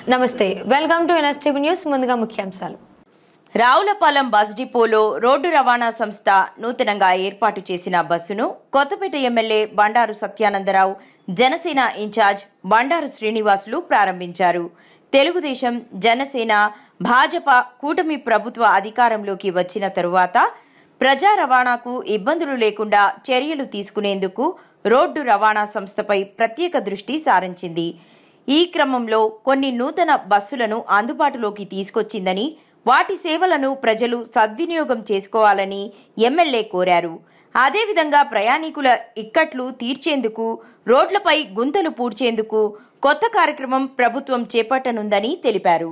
నమస్తే welcome to NSTV news ముందుగా ముఖ్యాంశాలు రావులపాలెం బస్ డిపోలో రోడ్డు రవాణా సంస్థ నూతనంగా ఏర్పాటు చేసిన బస్సును కొత్తపేట ఎమ్మెల్యే బండారు సత్యానందరావు జనసేన ఇన్ఛార్జ్ బండారు శ్రీనివాసులు ప్రారంభించారు తెలుగుదేశం జనసేన భాజపా కూటమి ప్రభుత్వ అధికారంలోకి వచ్చిన తరువాత ప్రజా రవాణాకు ఇబ్బందులు లేకుండా చర్యలు తీసుకునేందుకు రోడ్డు రవాణా సంస్థపై ప్రత్యేక దృష్టి సారించింది ఈ క్రమంలో కొన్ని నూతన బస్సులను అందుబాటులోకి తీసుకొచ్చిందని వాటి సేవలను ప్రజలు సద్వినియోగం చేసుకోవాలని ఎమ్మెల్యే కోరారు అదేవిధంగా ప్రయాణికుల ఇక్కట్లు తీర్చేందుకు రోడ్లపై గుంతలు పూడ్చేందుకు కొత్త కార్యక్రమం ప్రభుత్వం చేపట్టనుందని తెలిపారు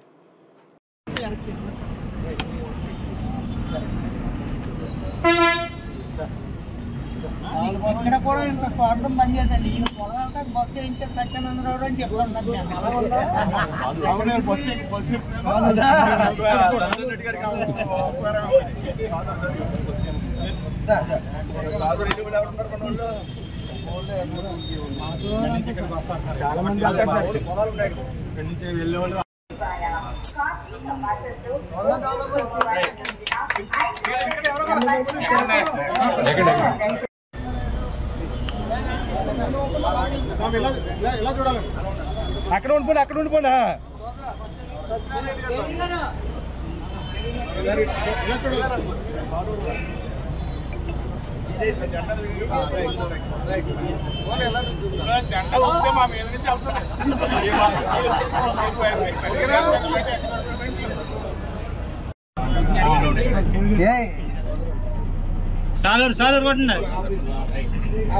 ఇక్కడ కూడా ఇంత స్వార్థం పనిచేదండి ఈ పొలాలతో బస్సు వేయించారు సత్యానందరావు అని చెప్తున్నారు నేను ఎలా ఉందో అక్కడ ఉండిపోండి అక్కడ ఉండిపోండి జెండా ఉంటే మా మీద నుంచి ఏయ్, సాలూరు సాలూరు కొట్టండి ఆ